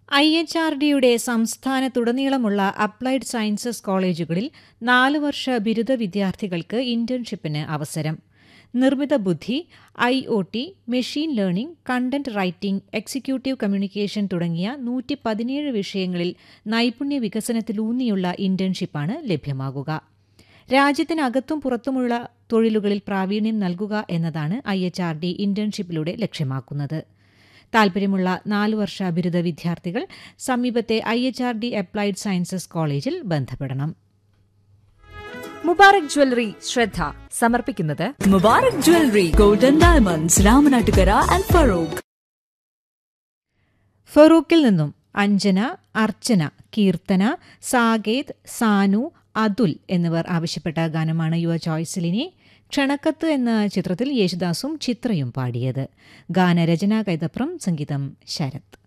I H R ഡിയുടെ സംസ്ഥാനത്തുടനീളമുള്ള applied sciences കോളേജുകളിൽ നാല് വർഷ ബിരുദ വിദ്യാർത്ഥികൾക്ക് ഇന്റേൺഷിപ്പിന് അവസരം നിർമ്മിത ബുദ്ധി I O T machine learning content writing executive communication തുടങ്ങിയ നൂറ്റി പതിനേഴ് വിഷയങ്ങളിൽ നൈപുണ്യ വികസനത്തിലൂന്നിയുള്ള ഇന്റേൺഷിപ്പാണ് ലഭ്യമാകുക രാജ്യത്തിനകത്തും പുറത്തുമുള്ള തൊഴിലുകളിൽ പ്രാവീണ്യം നൽകുക എന്നതാണ് ഐ എച്ച് ആർ ഡി ഇന്റേൺഷിപ്പിലൂടെ ലക്ഷ്യമാക്കുന്നത് താൽപര്യമുള്ള നാലു വർഷ ബിരുദ വിദ്യാർത്ഥികൾ സമീപത്തെ I H R D applied sciences കോളേജിൽ ബന്ധപ്പെടണം മുബാറക് ജ്വല്ലറി ശ്രദ്ധ സമർപ്പിക്കുന്നത് Mubarak Jewelry, Golden Diamonds, Ramanattukara and Farouk. ഫറൂഖിൽ നിന്നും അഞ്ജന അർച്ചന കീർത്തന സാകേത് സാനു അതുൽ എന്നിവർ ആവശ്യപ്പെട്ട ഗാനമാണ് യുവ ചോയ്സിലിനെ ക്ഷണക്കത്ത് എന്ന ചിത്രത്തിൽ യേശുദാസും ചിത്രയും പാടിയത് ഗാനരചന കൈതപ്രം സംഗീതം ശരത്